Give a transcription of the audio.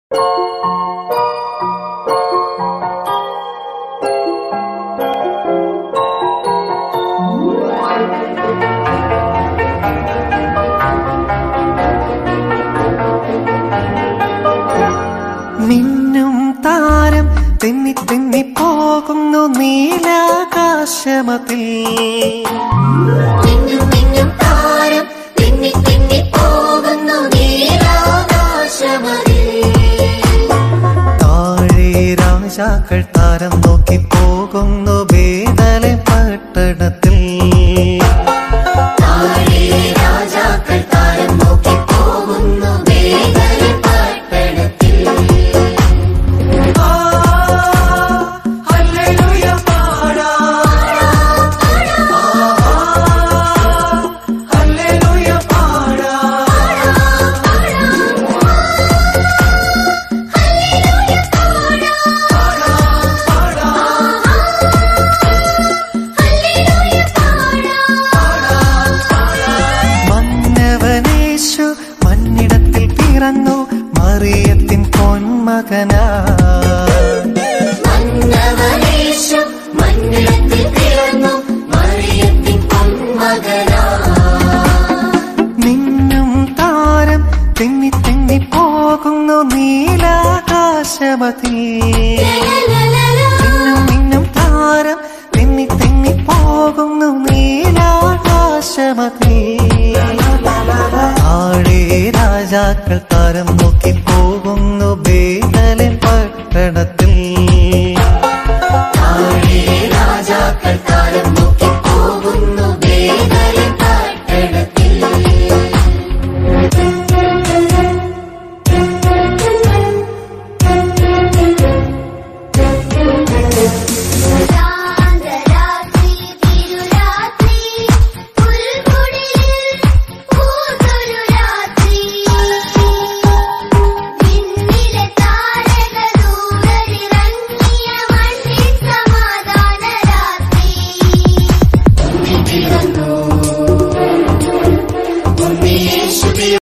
മിന്നും താരം തെന്നി തെന്നി പോകുന്നു നീലാകാശമതിൽ മിന്നും മിന്നും താരം തിന്നി തിന്നി പോകുന്നു നീലാകാശമതിൽ താഴെ രാജാക്കൾ താരം നോക്കി പോകുന്നു വേദലെ പട്ടണത്തിൽ താഴെ രാജാക്കൾ താരം നോക്കി പോകുന്നു വേദന പട്ടണത്തിൽ മന്നവനേശു മണ്ണിടത്തിൽ പിറന്നു മറിയത്തിൻ പൊന്മകനാ മന്നവനേശു മണ്ണിടത്തിൽ പിറന്നു മറിയത്തിൻ പൊന്മകനാ നിന്നും താരം തെന്നി തെന്നി പോകുന്നു നീലാകാശമതിൽ മിന്നും മിന്നും താരം തെന്നി തെന്നി പോകുന്നു നീലാകാശമതിൽ ആടേ രാജാക്കൾ താരം നോക്കി പോകുന്നു ബേദലിൻ പട്ടണത്തിൽ